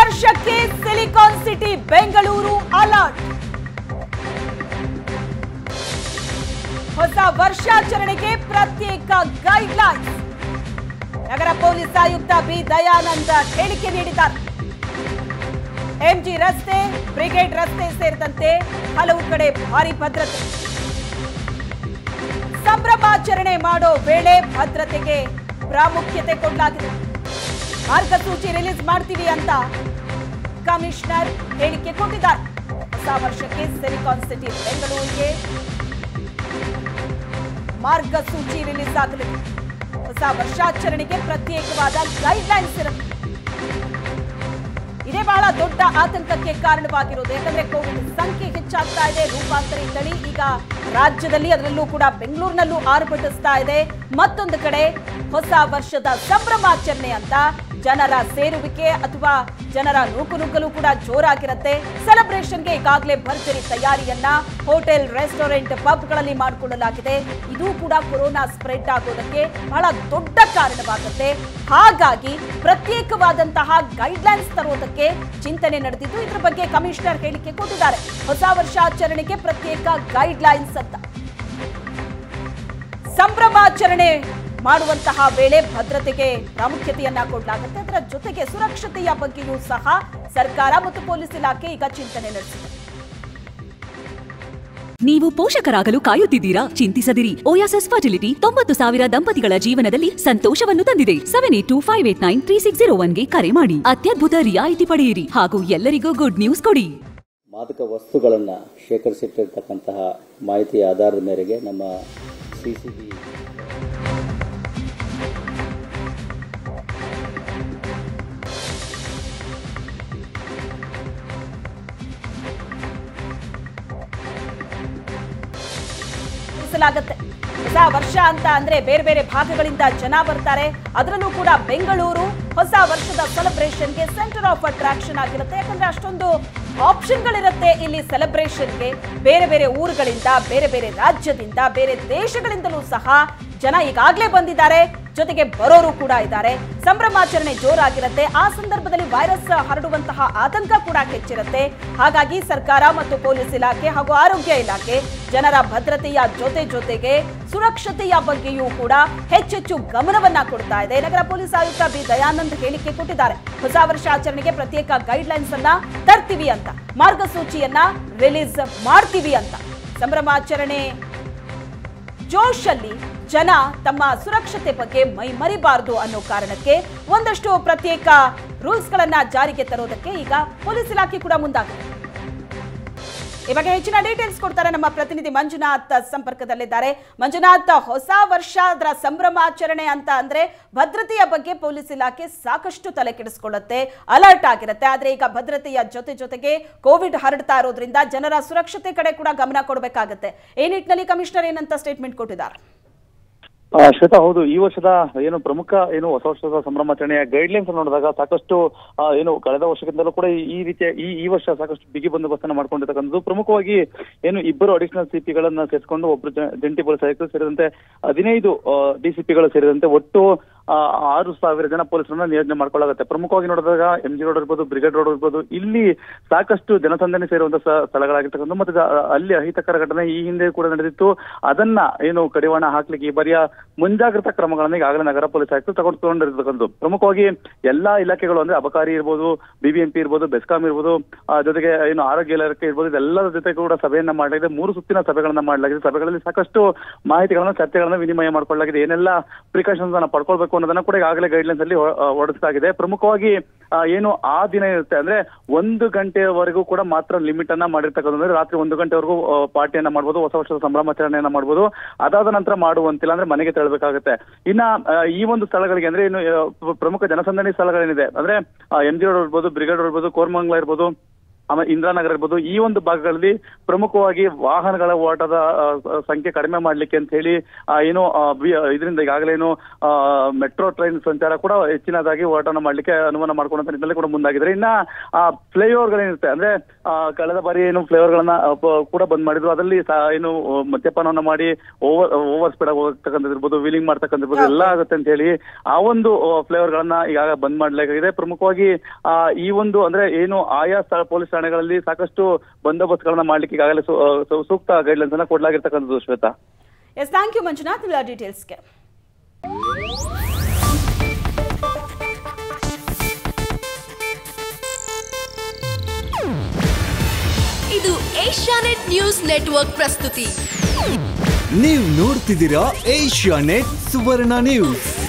ವರ್ಷಕ್ಕೆ silicon city Bengaluru alert ಹೊಸ ವರ್ಷಾಚರಣೆಗೆ ಪ್ರತ್ಯೇಕ ಗೈಡ್ಲೈನ್ಸ್ ನಗರ ಪೊಲೀಸ್ ಆಯುಕ್ತ ಬಿ ದಯಾನಂದ ಹೇಳಿಕೆ ನೀಡಿದ್ದಾರೆ ಎಂಜಿ ರಸ್ತೆ ಬ್ರಿಗೇಡ್ ರಸ್ತೆ ಸೇರಿದಂತೆ ಹಲವು ಕಡೆ ಭಾರಿ ಭದ್ರತೆ ಸಂಭ್ರಮಾಚರಣೆ ಮಾಡೋ ವೇಳೆ ಭದ್ರತೆಗೆ ಪ್ರಾಮುಖ್ಯತೆ ಕೊಡಲಾಗಿದೆ ಮಾರ್ಗಸೂಚಿ ರಿಲೀಸ್ ಮಾಡ್ತೀವಿ ಅಂತ ಕಮಿಷನರ್ ಹೇಳಿಕೆ ಕೊಟ್ಟಿದ್ದಾರೆ ಹೊಸ ವರ್ಷಕ್ಕೆ ಸಿಲಿಕಾನ್ ಸಿಟಿ ಬೆಂಗಳೂರಿಗೆ ಮಾರ್ಗಸೂಚಿ ರಿಲೀಸ್ ಆಗಲಿದೆ ಹೊಸ ವರ್ಷಾಚರಣೆಗೆ ಪ್ರತ್ಯೇಕವಾದ ಗೈಡ್ಲೈನ್ಸ್ ಇರುತ್ತೆ ಇದೇ ಬಹಳ ದೊಡ್ಡ ಆತಂಕಕ್ಕೆ ಕಾರಣವಾಗಿರೋದು ಯಾಕಂದ್ರೆ ಕೋವಿಡ್ ಸಂಖ್ಯೆ ಹೆಚ್ಚಾಗ್ತಾ ಇದೆ ರೂಪಾಂತರಿ ತಳಿ ಈಗ ರಾಜ್ಯದಲ್ಲಿ ಅದರಲ್ಲೂ ಕೂಡ ಬೆಂಗಳೂರಿನಲ್ಲೂ ಆರ್ಭಟಿಸ್ತಾ ಇದೆ ಮತ್ತೊಂದು ಕಡೆ ಹೊಸ ವರ್ಷದ ಸಂಭ್ರಮಾಚರಣೆ ಅಂತ ಜನರ ಸೇರುವಿಕೆ ಅಥವಾ ಜನರ ನೂಕುನುಗ್ಗಲು ಕೂಡ ಜೋರಾಗಿರುತ್ತೆ ಸೆಲೆಬ್ರೇಷನ್ಗೆ ಈಗಾಗಲೇ ಭರ್ಜರಿ ತಯಾರಿಯನ್ನ ಹೋಟೆಲ್ ರೆಸ್ಟೋರೆಂಟ್ ಪಬ್ಗಳಲ್ಲಿ ಮಾಡಿಕೊಳ್ಳಲಾಗಿದೆ ಇದು ಕೂಡ ಕೊರೋನಾ ಸ್ಪ್ರೆಡ್ ಆಗೋದಕ್ಕೆ ಬಹಳ ದೊಡ್ಡ ಕಾರಣವಾಗುತ್ತೆ ಹಾಗಾಗಿ ಪ್ರತ್ಯೇಕವಾದಂತಹ ಗೈಡ್ಲೈನ್ಸ್ ತರೋದಕ್ಕೆ ಚಿಂತನೆ ನಡೆದಿದ್ದು ಇದ್ರ ಬಗ್ಗೆ ಕಮಿಷನರ್ ಹೇಳಿಕೆ ಕೊಟ್ಟಿದ್ದಾರೆ ಹೊಸ ವರ್ಷಾಚರಣೆಗೆ ಪ್ರತ್ಯೇಕ ಗೈಡ್ಲೈನ್ಸ್ ಅಂತ ಸಂಭ್ರಮಾಚರಣೆ ಮಾಡುವಂತಹ ವೇಳೆ ಭದ್ರತೆಗೆ ಪ್ರಾಮುಖ್ಯತೆಯನ್ನ ಕೊಡಲಾಗುತ್ತೆ ಅದರ ಜೊತೆಗೆ ಸುರಕ್ಷತೆಯ ಬಗ್ಗೆಯೂ ಸಹ ಸರ್ಕಾರ ಮತ್ತು ಪೊಲೀಸ್ ಇಲಾಖೆ ಈಗ ಚಿಂತನೆ ನಡೆಸಿದೆ ನೀವು ಪೋಷಕರಾಗಲು ಕಾಯುತ್ತಿದ್ದೀರಾ ಚಿಂತಿಸದಿರಿ ಓಯಾಸಸ್ ಫರ್ಟಿಲಿಟಿ ತೊಂಬತ್ತು ಸಾವಿರ ದಂಪತಿಗಳ ಜೀವನದಲ್ಲಿ ಸಂತೋಷವನ್ನು ತಂದಿದೆ seven eight two five eight nine three six zero ಒನ್ಗೆ ಕರೆ ಮಾಡಿ ಅತ್ಯದ್ಭುತ ರಿಯಾಯಿತಿ ಪಡೆಯಿರಿ ಹಾಗೂ ಎಲ್ಲರಿಗೂ ಗುಡ್ ನ್ಯೂಸ್ ಕೊಡಿ ಮಾದಕ ವಸ್ತುಗಳನ್ನು ಶೇಖರಿಸಿಟ್ಟಿರ್ತಕ್ಕಂತಹ ಮಾಹಿತಿಯ ಆಧಾರದ ಮೇರೆಗೆ ನಮ್ಮ ಸಿ ಸಿ ಬಿ ನಡೆಸಲಾಗುತ್ತೆ ಹೊಸ ವರ್ಷ ಅಂತ ಅಂದ್ರೆ ಬೇರೆ ಬೇರೆ ಭಾಗಗಳಿಂದ ಜನ ಬರ್ತಾರೆ ಅದರಲ್ಲೂ ಕೂಡ ಬೆಂಗಳೂರು ಹೊಸ ವರ್ಷದ ಸೆಲೆಬ್ರೇಷನ್ಗೆ ಸೆಂಟರ್ ಆಫ್ ಅಟ್ರಾಕ್ಷನ್ ಆಗಿರುತ್ತೆ ಯಾಕಂದ್ರೆ ಅಷ್ಟೊಂದು ಆಪ್ಷನ್ಗಳಿರುತ್ತೆ ಇಲ್ಲಿ ಸೆಲೆಬ್ರೇಷನ್ಗೆ ಬೇರೆ ಬೇರೆ ಊರುಗಳಿಂದ ಬೇರೆ ಬೇರೆ ರಾಜ್ಯದಿಂದ ಬೇರೆ ದೇಶಗಳಿಂದಲೂ ಸಹ ಜನ ಈಗಾಗಲೇ ಬಂದಿದ್ದಾರೆ ಜೊತೆಗೆ ಬರೋರು ಕೂಡ ಇದ್ದಾರೆ ಸಂಭ್ರಮಾಚರಣೆ ಜೋರಾಗಿರುತ್ತೆ ಆ ಸಂದರ್ಭದಲ್ಲಿ ವೈರಸ್ ಹರಡುವಂತಹ ಆತಂಕ ಕೂಡ ಹೆಚ್ಚಿರುತ್ತೆ ಹಾಗಾಗಿ ಸರ್ಕಾರ ಮತ್ತು ಪೊಲೀಸ್ ಇಲಾಖೆ ಹಾಗೂ ಆರೋಗ್ಯ ಇಲಾಖೆ ಜನರ ಭದ್ರತೆಯ ಜೊತೆ ಜೊತೆಗೆ ಸುರಕ್ಷತೆಯ ಬಗ್ಗೆಯೂ ಕೂಡ ಹೆಚ್ಚೆಚ್ಚು ಗಮನವನ್ನ ಕೊಡ್ತಾ ಇದೆ ನಗರ ಪೊಲೀಸ್ ಆಯುಕ್ತ ಬಿ ದಯಾನಂದ್ ಹೇಳಿಕೆ ಕೊಟ್ಟಿದ್ದಾರೆ ಹೊಸ ವರ್ಷಾಚರಣೆಗೆ ಪ್ರತ್ಯೇಕ ಗೈಡ್ಲೈನ್ಸ್ ಅನ್ನ ತರ್ತೀವಿ ಅಂತ ಮಾರ್ಗಸೂಚಿಯನ್ನ ರಿಲೀಸ್ ಮಾಡ್ತೀವಿ ಅಂತ ಸಂಭ್ರಮಾಚರಣೆ ಜೋಶಲ್ಲಿ ಜನ ತಮ್ಮ ಸುರಕ್ಷತೆ ಬಗ್ಗೆ ಮೈ ಮರಿಬಾರದು ಅನ್ನೋ ಕಾರಣಕ್ಕೆ ಒಂದಷ್ಟು ಪ್ರತ್ಯೇಕ ರೂಲ್ಸ್ ಗಳನ್ನ ಜಾರಿಗೆ ತರೋದಕ್ಕೆ ಈಗ ಪೊಲೀಸ್ ಇಲಾಖೆ ಕೂಡ ಮುಂದಾಗಿದೆ ಈ ಬಗ್ಗೆ ಹೆಚ್ಚಿನ ಡೀಟೇಲ್ಸ್ ಕೊಡ್ತಾರೆ ನಮ್ಮ ಪ್ರತಿನಿಧಿ ಮಂಜುನಾಥ್ ಸಂಪರ್ಕದಲ್ಲಿದ್ದಾರೆ ಮಂಜುನಾಥ್ ಹೊಸ ವರ್ಷ ಅದರ ಸಂಭ್ರಮಾಚರಣೆ ಅಂತ ಅಂದ್ರೆ ಭದ್ರತೆಯ ಬಗ್ಗೆ ಪೊಲೀಸ್ ಇಲಾಖೆ ಸಾಕಷ್ಟು ತಲೆ ಕೆಡಿಸ್ಕೊಳ್ಳುತ್ತೆ ಅಲರ್ಟ್ ಆಗಿರುತ್ತೆ ಆದ್ರೆ ಈಗ ಭದ್ರತೆಯ ಜೊತೆ ಜೊತೆಗೆ ಕೋವಿಡ್ ಹರಡ್ತಾ ಇರೋದ್ರಿಂದ ಜನರ ಸುರಕ್ಷತೆ ಕಡೆ ಕೂಡ ಗಮನ ಕೊಡಬೇಕಾಗುತ್ತೆ ಈ ನಿಟ್ಟಿನಲ್ಲಿ ಕಮಿಷನರ್ ಏನಂತ ಸ್ಟೇಟ್ಮೆಂಟ್ ಕೊಟ್ಟಿದ್ದಾರೆ ಆ, ಶ್ವೇತಾ ಹೌದು ಈ ವರ್ಷದ ಏನು ಪ್ರಮುಖ ಏನು ಹೊಸ ವರ್ಷದ ಸಂಭ್ರಮಾಚರಣೆಯ ಗೈಡ್ಲೈನ್ಸ್ ನೋಡಿದಾಗ ಸಾಕಷ್ಟು ಆ, ಏನು ಕಳೆದ ವರ್ಷಕ್ಕಿಂತಲೂ ಕೂಡ ಈ- ಈ ರೀತಿಯ ಈ ಈ ವರ್ಷ ಸಾಕಷ್ಟು ಬಿಗಿ ಬಂದೋಬಸ್ತನ್ನ ಮಾಡ್ಕೊಂಡಿರ್ತಕ್ಕಂಥದ್ದು ಪ್ರಮುಖವಾಗಿ ಏನು ಇಬ್ಬರು ಅಡಿಷನಲ್ ಸಿಪಿಗಳನ್ನ ಸೇರಿಸಿಕೊಂಡು ಒಬ್ಬರು ಜ- ಜಂಟಿ ಪೊಲೀಸ್ ಆಯುಕ್ತರು ಸೇರಿದಂತೆ ಹದಿನೈದು ಡಿಸಿಪಿಗಳು ಸೇರಿದಂತೆ ಒಟ್ಟು ಆ, ಆರು ಸಾವಿರ ಜನ ಪೊಲೀಸರನ್ನ ನಿಯೋಜನೆ ಮಾಡ್ಕೊಳ್ಳಾಗುತ್ತೆ ಪ್ರಮುಖವಾಗಿ ನೋಡಿದಾಗ ಎಂ ಜಿ ರೋಡ್ ಇರ್ಬೋದು ಬ್ರಿಗೇಡ್ ರೋಡ್ ಇರ್ಬೋದು ಇಲ್ಲಿ ಸಾಕಷ್ಟು ಜನಸಂದಣಿ ಸೇರುವಂತ ಸ- ಸ್ಥಳಗಳಾಗಿರ್ತಕ್ಕಂಥ ಮತ್ತೆ ಜ- ಅಲ್ಲಿ ಅಹಿತಕರ ಘಟನೆ ಈ ಹಿಂದೆ ಕೂಡ ನಡೆದಿತ್ತು ಅದನ್ನ ಏನು ಕಡಿವಾಣ ಹಾಕ್ಲಿಕ್ಕೆ ಈ ಬಾರಿಯ ಮುಂಜಾಗ್ರತಾ ಕ್ರಮಗಳನ್ನ ಈಗಾಗಲೇ ನಗರ ಪೊಲೀಸ್ ಆಯುಕ್ತರು ತಗೊಂಡ್ಕೊಂಡಿರ್ತಕ್ಕಂಥದ್ದು ಪ್ರಮುಖವಾಗಿ ಎಲ್ಲಾ ಇಲಾಖೆಗಳು ಅಂದ್ರೆ ಅಬಕಾರಿ ಇರ್ಬೋದು ಬಿಬಿಎಂಪಿ ಇರ್ಬೋದು ಬೆಸ್ಕಾಂ ಇರ್ಬೋದು ಆ, ಜೊತೆಗೆ ಏನು ಆರೋಗ್ಯ ಇಲಾಖೆ ಇರ್ಬೋದು ಇದೆಲ್ಲರ ಜೊತೆ ಕೂಡ ಸಭೆಯನ್ನ ಮಾಡಲಾಗಿದೆ ಮೂರು ಸುತ್ತಿನ ಸಭೆಗಳನ್ನ ಮಾಡಲಾಗಿದೆ ಸಭೆಗಳಲ್ಲಿ ಸಾಕಷ್ಟು ಮಾಹಿತಿಗಳನ್ನ ಚರ್ಚೆಗಳನ್ನ ವಿನಿಮಯ ಮಾಡ್ಕೊಳ್ಳಲಾಗಿದೆ ಏನೆಲ್ಲ ಪ್ರಿಕಾಷನ್ಸ್ ಅನ್ನ ಪಡ್ಕೊಳ್ಬೇಕು ಅನ್ನೋದನ್ನ ಕೂಡ ಈಗಾಗಲೇ ಗೈಡ್ಲೈನ್ಸ್ ಅಲ್ಲಿ ಹೊ- ಆ, ಹೊರಡಿಸಲಾಗಿದೆ ಪ್ರಮುಖವಾಗಿ ಆ, ಏನು ಆ ದಿನ ಇರುತ್ತೆ ಅಂದ್ರೆ ಒಂದು ಗಂಟೆವರೆಗೂ ಕೂಡ ಮಾತ್ರ ಲಿಮಿಟ್ ಅನ್ನ ಮಾಡಿರ್ತಕ್ಕಂಥ ಅಂದ್ರೆ ರಾತ್ರಿ ಒಂದು ಗಂಟೆವರೆಗೂ ಆ, ಪಾರ್ಟಿಯನ್ನ ಮಾಡ್ಬೋದು ಹೊಸ ವರ್ಷದ ಸಂಭ್ರಮಾಚರಣೆಯನ್ನ ಮಾಡ್ಬೋದು ಅದಾದ ನಂತರ ಮಾಡುವಂತಿಲ್ಲ ಅಂದ್ರೆ ಮನೆಗೆ ತೆರಳಬೇಕಾಗುತ್ತೆ ಇನ್ನ ಆ, ಈ ಒಂದು ಸ್ಥಳಗಳಿಗೆ ಅಂದ್ರೆ ಇನ್ನು ಆ, ಪ್ರಮುಖ ಜನಸಂದಣಿ ಸ್ಥಳಗಳೇನಿದೆ ಅಂದ್ರೆ ಎಂ ಜಿ ರೋಡ್ ಇರ್ಬೋದು ಬ್ರಿಗೇಡ್ ರೋಡ್ ಇರ್ಬೋದು ಕೋರ್ಮಂಗ್ಲ ಇರ್ಬೋದು ಆಮೇಲೆ ಇಂದಿರಾನಗರ ಇರ್ಬೋದು ಈ ಒಂದು ಭಾಗಗಳಲ್ಲಿ ಪ್ರಮುಖವಾಗಿ ವಾಹನಗಳ ಓಟದ ಆ, ಸ- ಸಂಖ್ಯೆ ಕಡಿಮೆ ಮಾಡ್ಲಿಕ್ಕೆ ಅಂತ ಹೇಳಿ ಆ, ಏನು ಆ, ಬಿ- ಇದರಿಂದ ಈಗಾಗಲೇ ಏನು ಮೆಟ್ರೋ ಟ್ರೈನ್ ಸಂಚಾರ ಕೂಡ ಹೆಚ್ಚಿನದಾಗಿ ಓಟನ ಮಾಡ್ಲಿಕ್ಕೆ ಅನುಮಾನ ಮಾಡ್ಕೊಂಡಂತ ನಿಟ್ಟಿನಲ್ಲಿ ಕೂಡ ಮುಂದಾಗಿದ್ದಾರೆ ಇನ್ನ ಆ ಫ್ಲೈಓವರ್ ಗಳೇನಿರುತ್ತೆ ಅಂದ್ರೆ ಆ, ಕಳೆದ ಬಾರಿ ಏನು ಫ್ಲೈಓವರ್ ಗಳನ್ನ ಆ, ಪ- ಕೂಡ ಬಂದ್ ಮಾಡಿದ್ರು ಅದರಲ್ಲಿ ಸಾ- ಏನು ಆ, ಮದ್ಯಪಾನವನ್ನ ಮಾಡಿ ಓವರ್ ಓವರ್ ಸ್ಪೀಡ್ ಆಗಿ ಹೋಗ್ತಕ್ಕಂಥದ್ದು ವೀಲಿಂಗ್ ಮಾಡ್ತಕ್ಕಂಥದ್ದು ಎಲ್ಲ ಆಗುತ್ತೆ ಅಂತ ಹೇಳಿ ಆ ಒಂದು ಫ್ಲೇವರ್ ಗಳನ್ನ ಈಗಾಗ ಬಂದ್ ಮಾಡಲಾಗಿದೆ ಪ್ರಮುಖವಾಗಿ ಆ, ಈ ಒಂದು ಅಂದ್ರೆ ಏನು ಆಯಾ ಸ್ಥಳ ಪೊಲೀಸ್ ಠಾಣೆಗಳಲ್ಲಿ ಸಾಕಷ್ಟು ಬಂದೋಬಸ್ತ್ ಗಳನ್ನ ಮಾಡ್ಲಿಕ್ಕೆ ಈಗಾಗಲೇ ಸು- ಆ, ಸು- ಸೂಕ್ತ ಗೈಡ್ಲೈನ್ಸ್ ಅನ್ನ ಕೊಡ್ಲಾಗಿರ್ತಕ್ಕಂಥದ್ದು Shweta S thank you Manjunath ಇಲ್ಲ ಡೀಟೇಲ್ಸ್ಗೆ ಇದು ಏಷ್ಯಾನೆಟ್ ನ್ಯೂಸ್ ನೆಟ್ವರ್ಕ್ ಪ್ರಸ್ತುತಿ ನೀವು ನೋಡ್ತಿದ್ದೀರಾ ಏಷ್ಯಾ ನೆಟ್ ಸುವರ್ಣ ನ್ಯೂಸ್